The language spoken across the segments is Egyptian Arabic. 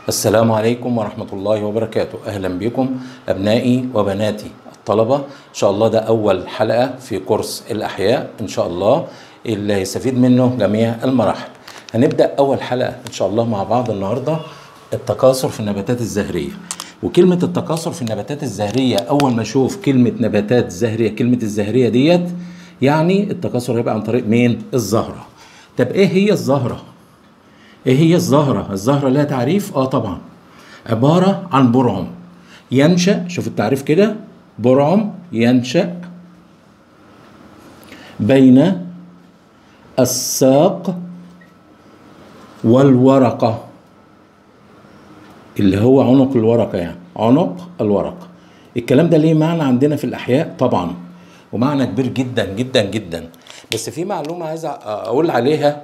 السلام عليكم ورحمة الله وبركاته أهلا بكم أبنائي وبناتي الطلبة إن شاء الله ده أول حلقة في كورس الأحياء إن شاء الله اللي هيستفيد منه جميع المراحل هنبدأ أول حلقة إن شاء الله مع بعض النهاردة التكاثر في النباتات الزهرية وكلمة التكاثر في النباتات الزهرية أول ما أشوف كلمة نباتات زهرية كلمة الزهرية ديت يعني التكاثر هيبقى عن طريق مين؟ الزهرة طب إيه هي الزهرة؟ ايه هي الزهرة؟ الزهرة لها تعريف؟ اه طبعا عبارة عن برعم ينشأ شوف التعريف كده برعم ينشأ بين الساق والورقة اللي هو عنق الورقة يعني عنق الورقة الكلام ده ليه معنى عندنا في الأحياء طبعا ومعنى كبير جدا جدا جدا بس في معلومة عايز أقول عليها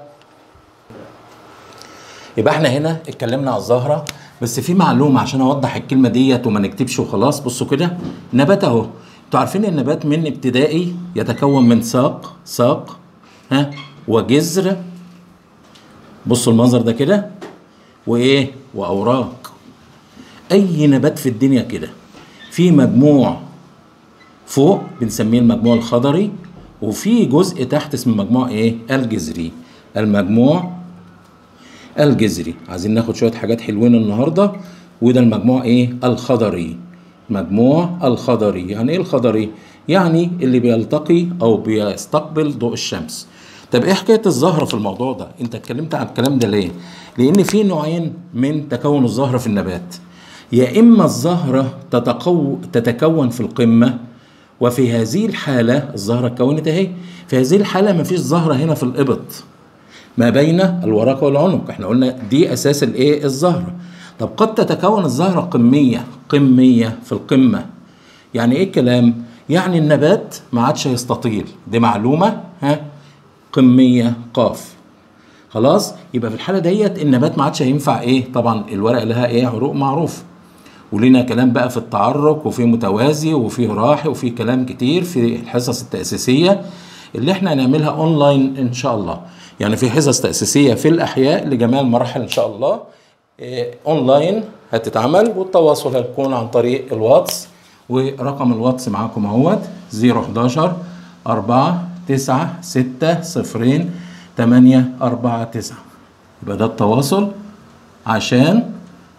يبقى احنا هنا اتكلمنا على الزهره بس في معلومه عشان اوضح الكلمه ديت وما نكتبش وخلاص بصوا كده نبات اهو انتوا عارفين النبات من ابتدائي يتكون من ساق ساق ها وجذر بصوا المنظر ده كده وايه واوراق اي نبات في الدنيا كده في مجموع فوق بنسميه المجموع الخضري وفي جزء تحت اسمه المجموع ايه الجذري المجموع الجذري عايزين ناخد شويه حاجات حلوين النهارده وده المجموع ايه الخضري مجموع الخضري يعني ايه الخضري يعني اللي بيلتقي او بيستقبل ضوء الشمس طب ايه حكايه الزهره في الموضوع ده انت اتكلمت عن الكلام ده ليه لان في نوعين من تكون الزهره في النبات يا اما الزهره تتقو تتكون في القمه وفي هذه الحاله الزهره اتكونت اهي في هذه الحاله مفيش زهره هنا في الابط ما بين الورقه والعنق احنا قلنا دي اساس الايه الزهره طب قد تتكون الزهره قميه قميه في القمه يعني ايه الكلام يعني النبات ما عادش يستطيل دي معلومه ها قميه قاف خلاص يبقى في الحاله ديت النبات ما عادش هينفع ايه طبعا الورق لها ايه عروق معروف ولينا كلام بقى في التعرق وفي متوازي وفي راحي وفي كلام كتير في الحصص التاسيسيه اللي احنا هنعملها اونلاين ان شاء الله يعني في حصص تأسيسية في الأحياء لجميع المراحل إن شاء الله إيه أونلاين هتتعمل والتواصل هيكون عن طريق الواتس ورقم الواتس معاكم اهوت 011 4 9 6 0 8 4 9 يبقى ده التواصل عشان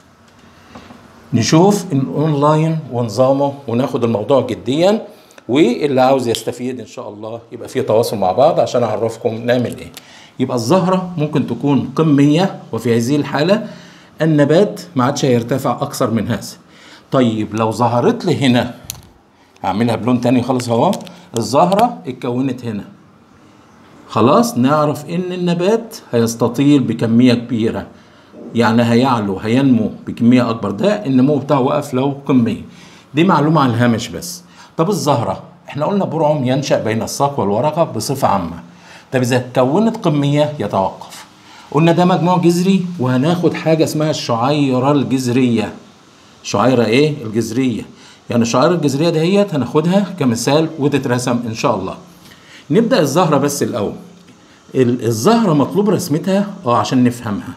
نشوف الاونلاين ونظامه وناخد الموضوع جديا واللي عاوز يستفيد ان شاء الله يبقى في تواصل مع بعض عشان اعرفكم نعمل ايه يبقى الزهرة ممكن تكون قمية وفي هذه الحالة النبات ما عادش هيرتفع أكثر من هذا طيب لو ظهرت لي هنا هعملها بلون تاني خالص اهو الزهرة اتكونت هنا خلاص نعرف ان النبات هيستطيل بكمية كبيرة يعني هيعلو هينمو بكمية أكبر ده النمو بتاعه وقف لو قمية دي معلومة على الهامش بس طب الزهرة احنا قلنا برعم ينشأ بين الساق والورقة بصفة عامة طب اذا اتكونت قميه يتوقف قلنا ده مجموع جذري وهناخد حاجه اسمها الشعيره الجذريه شعيره ايه الجذريه يعني الشعيره الجذريه دهيت هناخدها كمثال وتترسم ان شاء الله نبدا الزهره بس الاول الزهره مطلوب رسمتها اه عشان نفهمها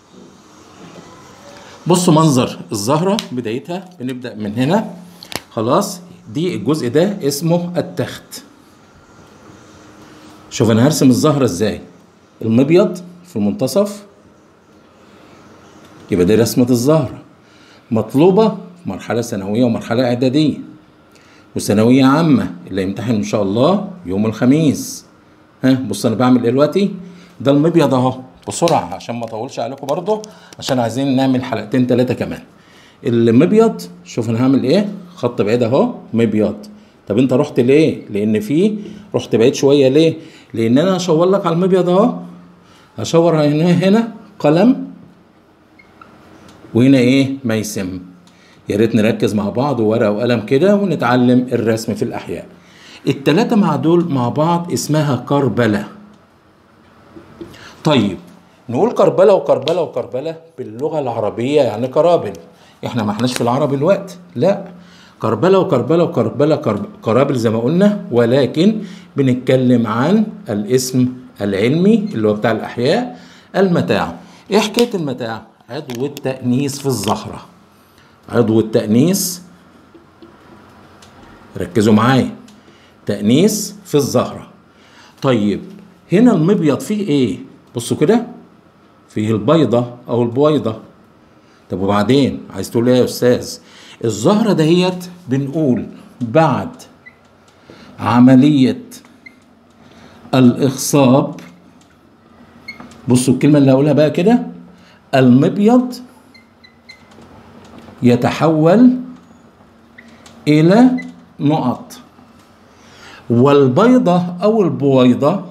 بصوا منظر الزهره بدايتها بنبدا من هنا خلاص دي الجزء ده اسمه التخت شوف انا هرسم الزهره ازاي المبيض في المنتصف يبقى دي رسمه الزهره مطلوبه مرحله ثانويه ومرحله اعداديه وثانويه عامه اللي يمتحن ان شاء الله يوم الخميس ها بص انا بعمل ايه دلوقتي ده المبيض اهو بسرعه عشان ما اطولش عليكم برضه عشان عايزين نعمل حلقتين ثلاثه كمان المبيض شوف انا هعمل ايه خط بعيد اهو مبيض طب انت رحت ليه لان في رحت بعيد شويه ليه لان انا هشاور لك على المبيض اهو هشاور هنا هنا قلم وهنا ايه ميسم يا ريت نركز مع بعض ورقه وقلم كده ونتعلم الرسم في الاحياء التلاتة مع دول مع بعض اسمها كربلة طيب نقول كربلة وكربلة وكربلة باللغة العربية يعني كرابل احنا ما احناش في العربي الوقت لا كربلة وكربلة وكربلة كرب... كرابل زي ما قلنا ولكن بنتكلم عن الاسم العلمي اللي هو بتاع الأحياء المتاع ايه حكاية المتاع عضو التأنيث في الزهرة عضو التأنيث ركزوا معايا تأنيث في الزهرة طيب هنا المبيض فيه ايه بصوا كده فيه البيضة او البويضة طب وبعدين عايز تقول ايه يا استاذ الزهرة دهيت بنقول بعد عملية الإخصاب بصوا الكلمة اللي هقولها بقى كده المبيض يتحول إلى نقط والبيضة أو البويضة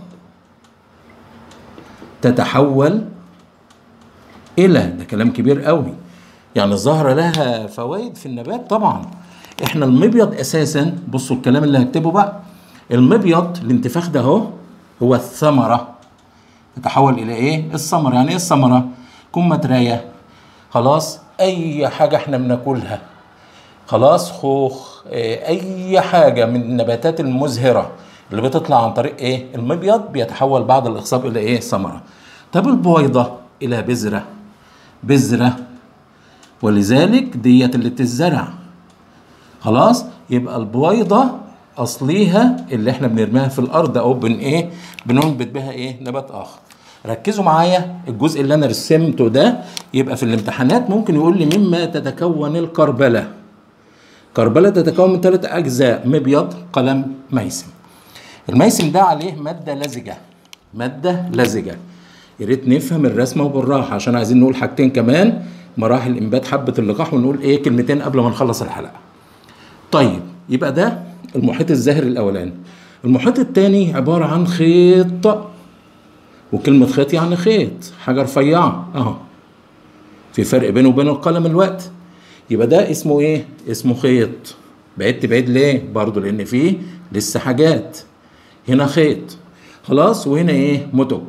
تتحول إلى ده كلام كبير قوي يعني الزهرة لها فوائد في النبات طبعا احنا المبيض اساسا بصوا الكلام اللي هكتبه بقى المبيض الانتفاخ ده اهو هو الثمرة تتحول الى ايه الثمرة يعني ايه الثمرة كمثرية خلاص اي حاجة احنا بناكلها خلاص خوخ إيه، اي حاجة من النباتات المزهرة اللي بتطلع عن طريق ايه المبيض بيتحول بعد الاخصاب الى ايه ثمرة طب البويضة الى بذرة بذرة ولذلك ديت اللي بتزرع خلاص يبقى البويضة أصليها اللي احنا بنرميها في الأرض أو بن إيه بننبت بها إيه نبات آخر ركزوا معايا الجزء اللي أنا رسمته ده يبقى في الامتحانات ممكن يقول لي مما تتكون الكربلة كربلة تتكون من ثلاث أجزاء مبيض قلم ميسم الميسم ده عليه مادة لزجة مادة لزجة يا ريت نفهم الرسمة وبالراحة عشان عايزين نقول حاجتين كمان مراحل إنبات حبة اللقاح ونقول إيه كلمتين قبل ما نخلص الحلقة طيب يبقى ده المحيط الزهري الاولاني المحيط الثاني عباره عن خيط وكلمه خيط يعني خيط حاجه رفيعه اهو في فرق بينه وبين القلم الوقت يبقى ده اسمه ايه اسمه خيط بعدت بعيد ليه برضه لان فيه لسه حاجات هنا خيط خلاص وهنا ايه متك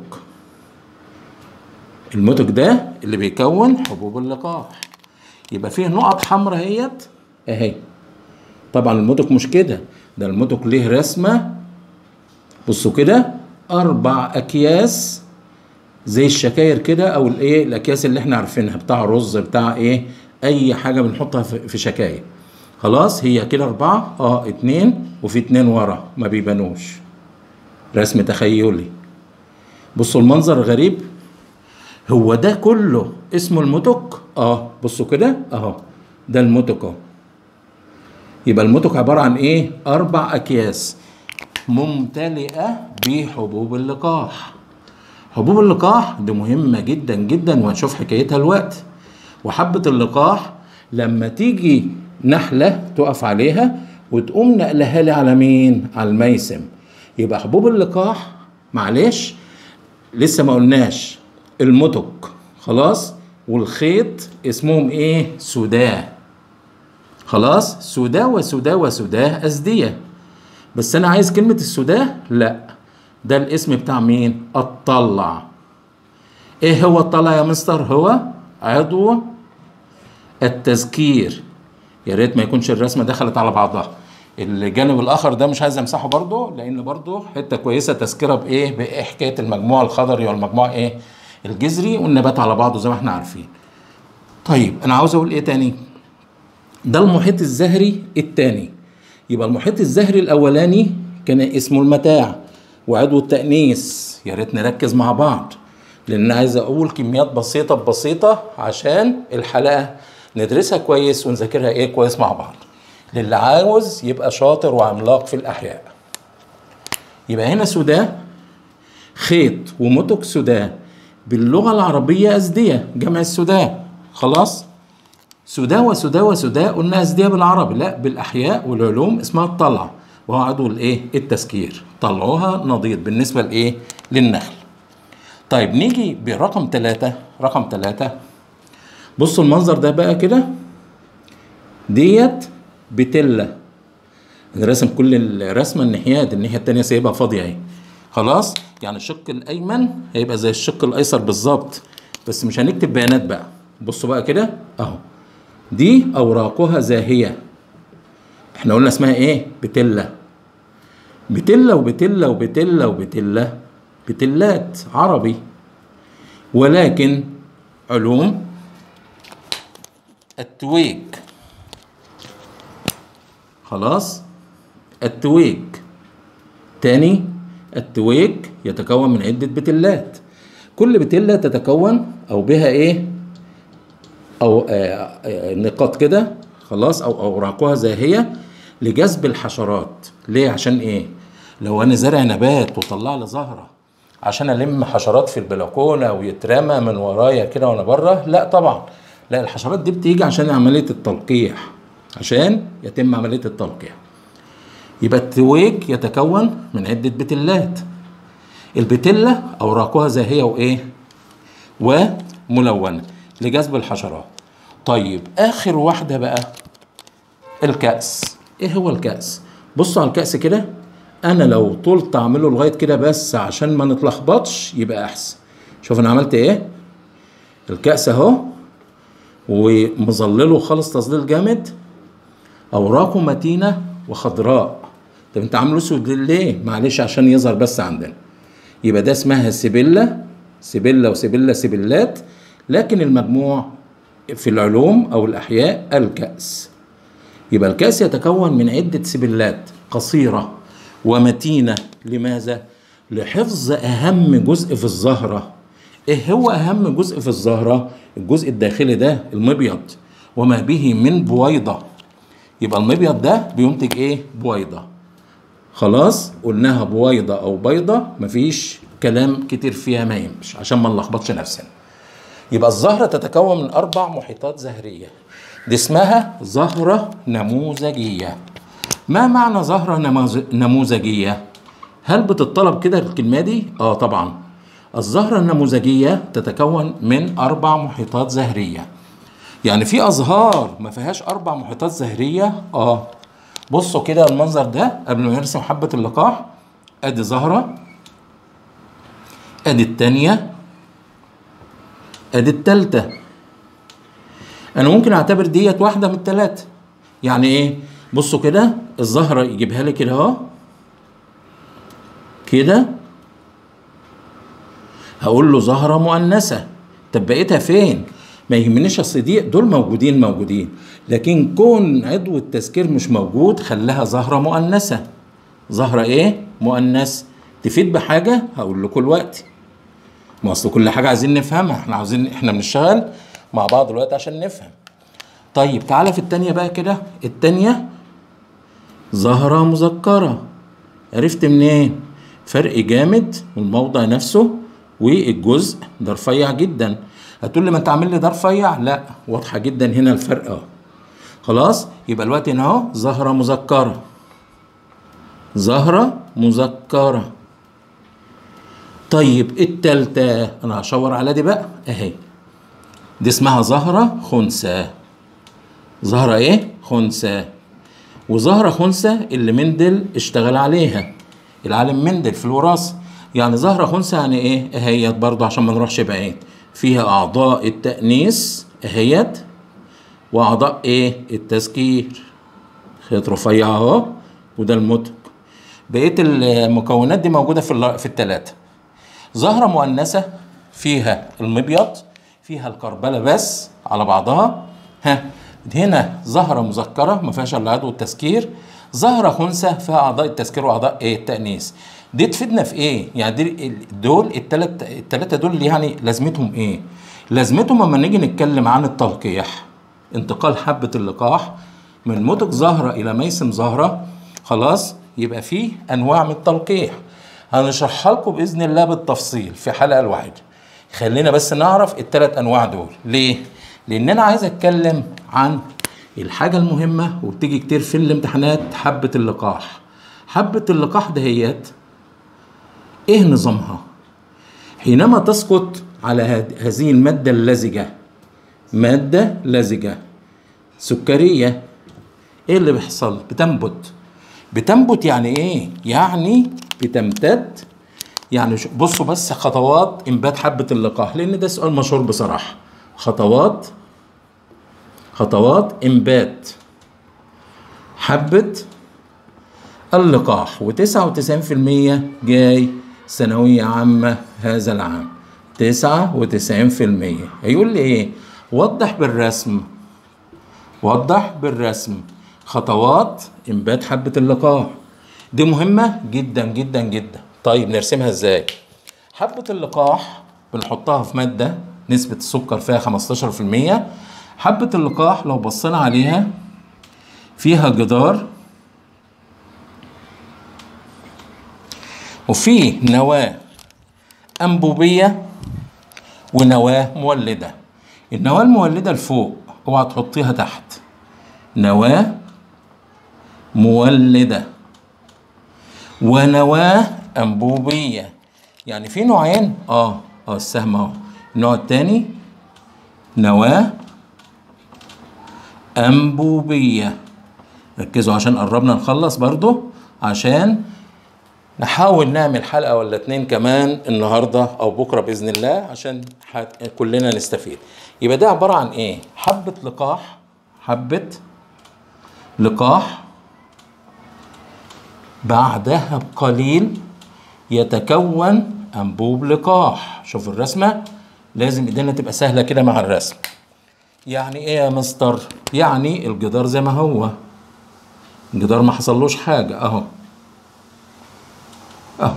المتك ده اللي بيكون حبوب اللقاح يبقى فيه نقط حمراء اهيت اهي طبعا المتك مش كده ده المتك ليه رسمة بصوا كده أربع أكياس زي الشكاير كده أو الإيه الأكياس اللي إحنا عارفينها بتاع رز بتاع إيه أي حاجة بنحطها في في شكاير خلاص هي كده أربعة أه اتنين وفي اتنين ورا ما بيبانوش رسم تخيلي بصوا المنظر غريب هو ده كله اسمه المتك اه بصوا كده اهو ده المتك اهو يبقى المتك عبارة عن ايه اربع اكياس ممتلئة بحبوب اللقاح حبوب اللقاح دي مهمة جدا جدا وهنشوف حكايتها الوقت وحبة اللقاح لما تيجي نحلة تقف عليها وتقوم نقلها لي على مين على الميسم يبقى حبوب اللقاح معلش لسه ما قلناش المتك خلاص والخيط اسمهم ايه سوداه خلاص سوداه وسوداه وسوداه أزدية بس أنا عايز كلمة السوداه لا ده الاسم بتاع مين الطلع ايه هو الطلع يا مستر هو عضو التذكير يا ريت ما يكونش الرسمة دخلت على بعضها الجانب الاخر ده مش عايز امسحه برضه لان برضه حته كويسه تذكره بايه بايه حكايه المجموع الخضري والمجموع ايه الجذري والنبات على بعضه زي ما احنا عارفين طيب انا عاوز اقول ايه تاني ده المحيط الزهري الثاني يبقى المحيط الزهري الاولاني كان اسمه المتاع وعضو التأنيث يا ريت نركز مع بعض لان عايز اقول كميات بسيطه بسيطه عشان الحلقه ندرسها كويس ونذاكرها ايه كويس مع بعض للي عاوز يبقى شاطر وعملاق في الاحياء يبقى هنا سوداه خيط ومتك سوداه باللغه العربيه ازديه جمع السوداه خلاص سوداء وسوداء وسوداء قلنا أزدية بالعربي لا بالأحياء والعلوم اسمها الطلع وهو عضو الإيه التذكير طلعوها نضيد بالنسبة لإيه للنخل طيب نيجي برقم ثلاثة رقم ثلاثة بصوا المنظر ده بقى كده ديت بتلة أنا راسم كل الرسمة الناحيات الناحية التانية سايبها فاضية اهي خلاص يعني الشق الأيمن هيبقى زي الشق الأيسر بالظبط بس مش هنكتب بيانات بقى بصوا بقى كده أهو دي أوراقها زاهية احنا قلنا اسمها ايه بتلة بتلة وبتلة وبتلة وبتلة بتلات عربي ولكن علوم التويج خلاص التويج تاني التويج يتكون من عدة بتلات كل بتلة تتكون أو بها إيه أو آه آه نقاط كده خلاص أو أوراقها زاهية لجذب الحشرات ليه عشان إيه لو أنا زارع نبات وطلع لي زهرة عشان ألم حشرات في البلكونة ويترمى من ورايا كده وأنا بره لا طبعا لا الحشرات دي بتيجي عشان عملية التلقيح عشان يتم عملية التلقيح يبقى التويج يتكون من عدة بتلات البتلة أوراقها زاهية وإيه؟ وملونة لجذب الحشرات طيب آخر واحدة بقى الكأس إيه هو الكأس؟ بصوا على الكأس كده أنا لو طولت أعمله لغاية كده بس عشان ما نتلخبطش يبقى أحسن شوف أنا عملت إيه؟ الكأس أهو ومظلله خالص تظليل جامد أوراقه متينة وخضراء طب انت عامله اسود ليه؟ معلش عشان يظهر بس عندنا. يبقى ده اسمها سيبيلا سيبيلا وسيبيلا سيبيلات لكن المجموع في العلوم او الاحياء الكأس. يبقى الكأس يتكون من عدة سيبيلات قصيرة ومتينة لماذا؟ لحفظ أهم جزء في الزهرة. إيه هو أهم جزء في الزهرة؟ الجزء الداخلي ده المبيض وما به من بويضة. يبقى المبيض ده بينتج إيه؟ بويضة. خلاص قلناها بويضة أو بيضة مفيش كلام كتير فيها ما يمش عشان ما نلخبطش نفسنا يبقى الزهرة تتكون من أربع محيطات زهرية دي اسمها زهرة نموذجية ما معنى زهرة نموذجية؟ هل بتطلب كده الكلمة دي؟ آه طبعا الزهرة النموذجية تتكون من أربع محيطات زهرية يعني في أزهار ما فيهاش أربع محيطات زهرية؟ آه بصوا كده المنظر ده قبل ما يرسم حبة اللقاح ادي زهرة ادي التانية ادي التالتة انا ممكن اعتبر ديت واحدة من التلاتة يعني ايه بصوا كده الزهرة يجيبها لي كده اهو كده هقول له زهرة مؤنثة طب بقيتها فين ما يهمنيش اصل دي دول موجودين موجودين لكن كون عضو التذكير مش موجود خلاها زهره مؤنثه زهره ايه مؤنث تفيد بحاجه هقول لكم دلوقتي ما اصل كل حاجه عايزين نفهمها احنا عاوزين احنا بنشتغل مع بعض دلوقتي عشان نفهم طيب تعالى في التانية بقى كده التانية زهرة مذكرة عرفت منين فرق جامد الموضع نفسه والجزء ده رفيع جدا هتقول لي ما انت عامل لي ده رفيع لا واضحه جدا هنا الفرق اهو خلاص يبقى الوقت هنا اهو زهره مذكره زهره مذكره طيب التالتة انا هشاور على دي بقى اهي دي اسمها زهرة خنثى زهرة ايه خنثى وزهرة خنثى اللي مندل اشتغل عليها العالم مندل في الوراثة يعني زهرة خنثى يعني ايه اهيت برضه عشان ما نروحش بعيد فيها اعضاء التأنيث اهيت واعضاء ايه التذكير خيط رفيع اهو وده المتق بقيه المكونات دي موجوده في في الثلاثه زهره مؤنثه فيها المبيض فيها الكربله بس على بعضها ها هنا زهره مذكره ما فيهاش الا عضو التذكير زهره خنثى فيها اعضاء التذكير واعضاء ايه التانيث دي تفيدنا في ايه يعني دي دول الثلاث الثلاثه دول يعني لازمتهم ايه لازمتهم لما نيجي نتكلم عن التلقيح انتقال حبة اللقاح من متق زهرة إلى ميسم زهرة خلاص يبقى فيه أنواع من التلقيح هنشرحها لكم بإذن الله بالتفصيل في حلقة الواحدة خلينا بس نعرف الثلاث أنواع دول ليه؟ لأن أنا عايز أتكلم عن الحاجة المهمة وبتيجي كتير في الامتحانات حبة اللقاح حبة اللقاح دهيت إيه نظامها؟ حينما تسقط على هذه المادة اللزجة مادة لزجة سكرية ايه اللي بيحصل بتنبت بتنبت يعني ايه يعني بتمتد يعني بصوا بس خطوات انبات حبة اللقاح لان ده سؤال مشهور بصراحة خطوات خطوات انبات حبة اللقاح وتسعة وتسعين في المية جاي ثانوية عامة هذا العام 99% هيقول لي ايه وضح بالرسم وضح بالرسم خطوات انبات حبة اللقاح دي مهمة جدا جدا جدا طيب نرسمها ازاي حبة اللقاح بنحطها في مادة نسبة السكر فيها 15% حبة اللقاح لو بصينا عليها فيها جدار وفي نواة أنبوبية ونواة مولدة النواة المولدة لفوق اوعى تحطيها تحت نواة مولدة ونواة أنبوبية يعني في نوعين اه اه السهم اهو النوع التاني نواة أنبوبية ركزوا عشان قربنا نخلص برضو عشان نحاول نعمل حلقة ولا اتنين كمان النهاردة أو بكرة بإذن الله عشان حت... كلنا نستفيد يبقى ده عبارة عن إيه؟ حبة لقاح حبة لقاح بعدها بقليل يتكون أنبوب لقاح شوف الرسمة لازم إيدينا تبقى سهلة كده مع الرسم يعني إيه يا مستر؟ يعني الجدار زي ما هو الجدار ما حصلوش حاجة أهو أهو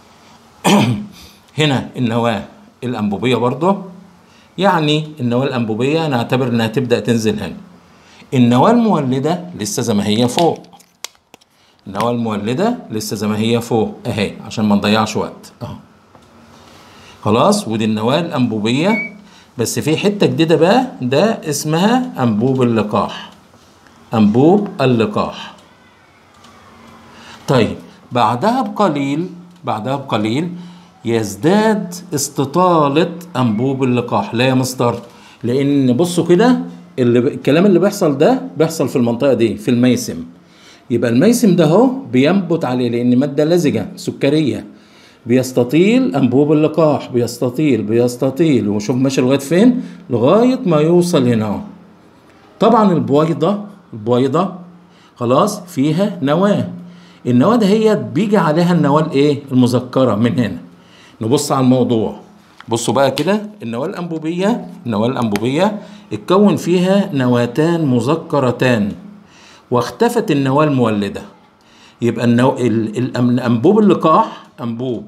هنا النواة الأنبوبية برضه يعني النواة الأنبوبية نعتبر إنها تبدأ تنزل هنا النواة المولدة لسه زي ما هي فوق النواة المولدة لسه زي ما هي فوق أهي عشان ما نضيعش وقت أهو خلاص ودي النواة الأنبوبية بس في حتة جديدة بقى ده اسمها أنبوب اللقاح أنبوب اللقاح طيب بعدها بقليل بعدها بقليل يزداد استطالة أنبوب اللقاح لا يا مستر لأن بصوا كده اللي ب... الكلام اللي بيحصل ده بيحصل في المنطقة دي في الميسم يبقى الميسم ده اهو بينبت عليه لأن مادة لزجة سكرية بيستطيل أنبوب اللقاح بيستطيل بيستطيل وشوف ماشي لغاية فين لغاية ما يوصل هنا اهو طبعا البويضة البويضة خلاص فيها نواة النواة دهيت بيجي عليها النواة الايه المذكرة من هنا نبص على الموضوع بصوا بقى كده النواة الأنبوبية النواة الأنبوبية اتكون فيها نواتان مذكرتان واختفت النواة المولدة يبقى النو... ال... ال... أنبوب اللقاح أنبوب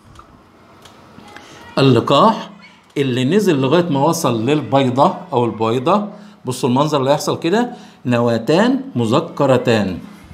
اللقاح اللي نزل لغاية ما وصل للبيضة أو البيضة بصوا المنظر اللي هيحصل كده نواتان مذكرتان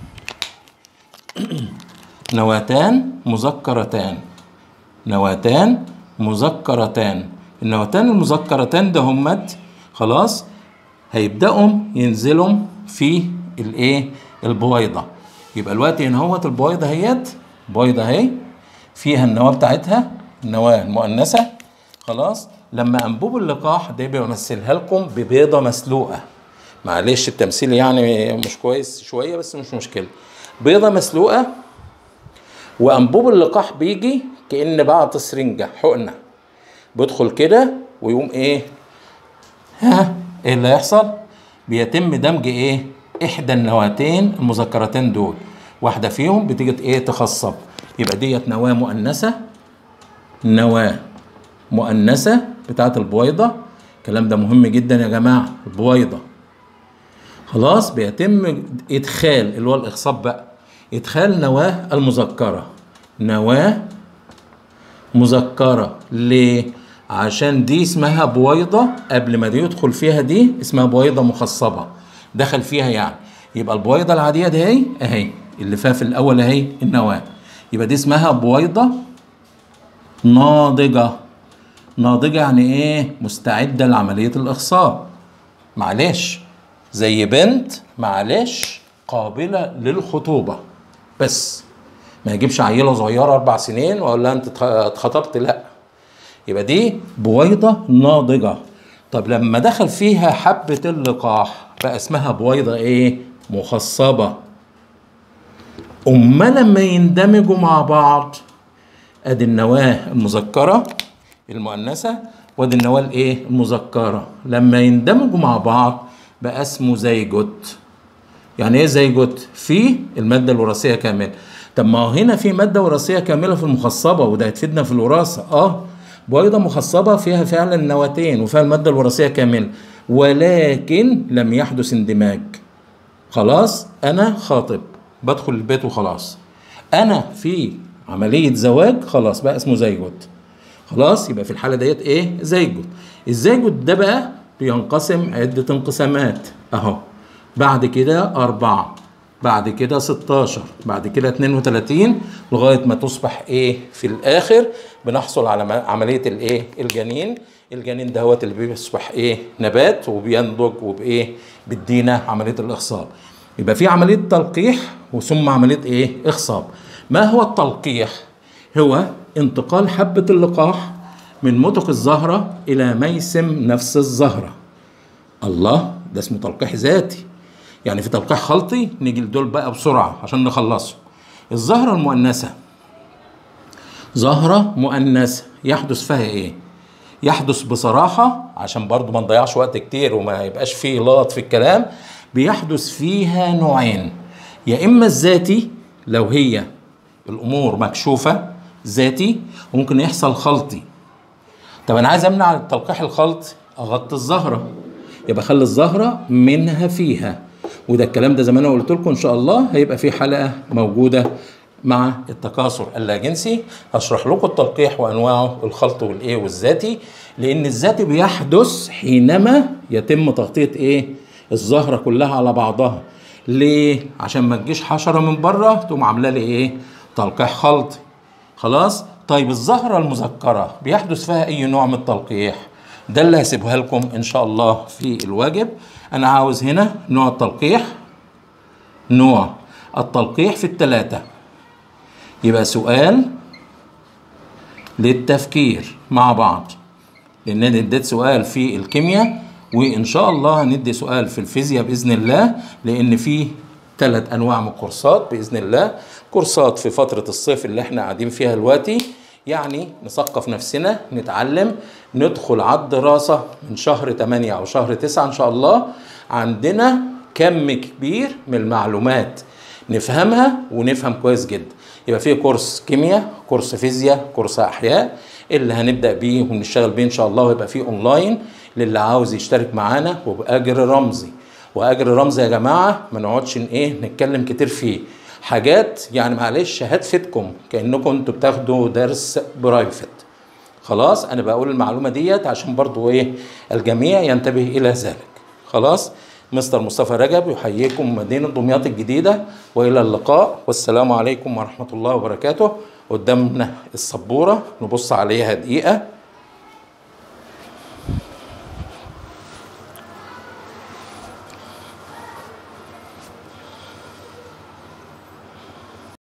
نواتان مذكرتان نواتان مذكرتان النواتان المذكرتان ده همت خلاص هيبدأوا ينزلوا في الايه البويضة يبقى الوقت هنا اهوت البويضة اهيت بويضة اهي فيها النواة بتاعتها النواة المؤنثة خلاص لما انبوب اللقاح ده بيمثلها لكم ببيضة مسلوقة معلش التمثيل يعني مش كويس شوية بس مش مشكلة بيضة مسلوقة وانبوب اللقاح بيجي كأن بعض سرنجة حقنة بيدخل كده ويقوم ايه ها ايه اللي هيحصل بيتم دمج ايه احدى النواتين المذكرتين دول واحدة فيهم بتيجي ايه تخصب يبقى ديت نواة مؤنثة نواة مؤنثة بتاعت البويضة الكلام ده مهم جدا يا جماعة البويضة خلاص بيتم ادخال اللي هو الاخصاب بقى ادخال نواة المذكرة نواة مذكرة ليه؟ عشان دي اسمها بويضة قبل ما دي يدخل فيها دي اسمها بويضة مخصبة دخل فيها يعني يبقى البويضة العادية دي اهي اهي اللي فيها في الأول اهي النواة يبقى دي اسمها بويضة ناضجة ناضجة يعني ايه؟ مستعدة لعملية الإخصاب معلش زي بنت معلش قابلة للخطوبة بس ما يجيبش عيلة صغيرة أربع سنين وأقول لها أنت اتخطبت لأ يبقى دي بويضة ناضجة طب لما دخل فيها حبة اللقاح بقى اسمها بويضة إيه؟ مخصبة أما لما يندمجوا مع بعض أدي النواة المذكرة المؤنثة وادي النواة الإيه؟ المذكرة لما يندمجوا مع بعض بقى اسمه زيجوت يعني ايه زيجوت في الماده الوراثيه كامله طب ما هو هنا في ماده وراثيه كامله في المخصبه وده هتفيدنا في الوراثه اه بويضه مخصبه فيها فعلا نواتين وفيها الماده الوراثيه كامله ولكن لم يحدث اندماج خلاص انا خاطب بدخل البيت وخلاص انا في عمليه زواج خلاص بقى اسمه زيجوت خلاص يبقى في الحاله ديت ايه زيجوت الزيجوت ده بقى بينقسم عده انقسامات اهو بعد كده أربعة بعد كده 16 بعد كده 32 لغايه ما تصبح ايه في الاخر بنحصل على م- عمليه الايه الجنين الجنين دهوت اللي بيصبح ايه نبات وبينضج وبايه بيدينا عمليه الاخصاب يبقى في عمليه تلقيح وثم عمليه ايه اخصاب ما هو التلقيح هو انتقال حبه اللقاح من متق الزهره الى ميسم نفس الزهره الله ده اسمه تلقيح ذاتي يعني في تلقيح خلطي نيجي لدول بقى بسرعه عشان نخلصهم الزهره المؤنثه زهره مؤنثه يحدث فيها ايه يحدث بصراحه عشان برضو ما نضيعش وقت كتير وما يبقاش فيه لغط في الكلام بيحدث فيها نوعين يا اما الذاتي لو هي الامور مكشوفه ذاتي وممكن يحصل خلطي طب انا عايز امنع التلقيح الخلط اغطي الزهره يبقى خلي الزهره منها فيها وده الكلام ده زي ما انا قلت لكم ان شاء الله هيبقى في حلقه موجوده مع التكاثر اللاجنسي هشرح لكم التلقيح وانواعه الخلط والايه والذاتي لان الذاتي بيحدث حينما يتم تغطيه ايه الزهره كلها على بعضها ليه عشان ما تجيش حشره من بره تقوم عامله لي ايه تلقيح خلطي خلاص طيب الزهرة المذكرة بيحدث فيها أي نوع من التلقيح ده اللي هسيبها لكم إن شاء الله في الواجب أنا عاوز هنا نوع التلقيح نوع التلقيح في التلاتة يبقى سؤال للتفكير مع بعض لأن أنا اديت سؤال في الكيمياء وإن شاء الله هندي سؤال في الفيزياء بإذن الله لأن في ثلاث أنواع من الكورسات بإذن الله كورسات في فترة الصيف اللي احنا قاعدين فيها دلوقتي يعني نثقف نفسنا نتعلم ندخل على الدراسة من شهر 8 أو شهر 9 إن شاء الله عندنا كم كبير من المعلومات نفهمها ونفهم كويس جدا يبقى في كورس كيمياء كورس فيزياء كورس احياء اللي هنبدا بيه ونشتغل بيه ان شاء الله ويبقى فيه اونلاين للي عاوز يشترك معانا وباجر رمزي واجر رمزي يا جماعه ما نقعدش ن- ايه نتكلم كتير فيه حاجات يعني معلش هتفيدكم كانكم انتوا بتاخدوا درس برايفت خلاص انا بقول المعلومه ديت عشان برضو ايه الجميع ينتبه الى ذلك خلاص مستر مصطفى رجب يحييكم مدينه دمياط الجديده والى اللقاء والسلام عليكم ورحمه الله وبركاته قدامنا السبوره نبص عليها دقيقه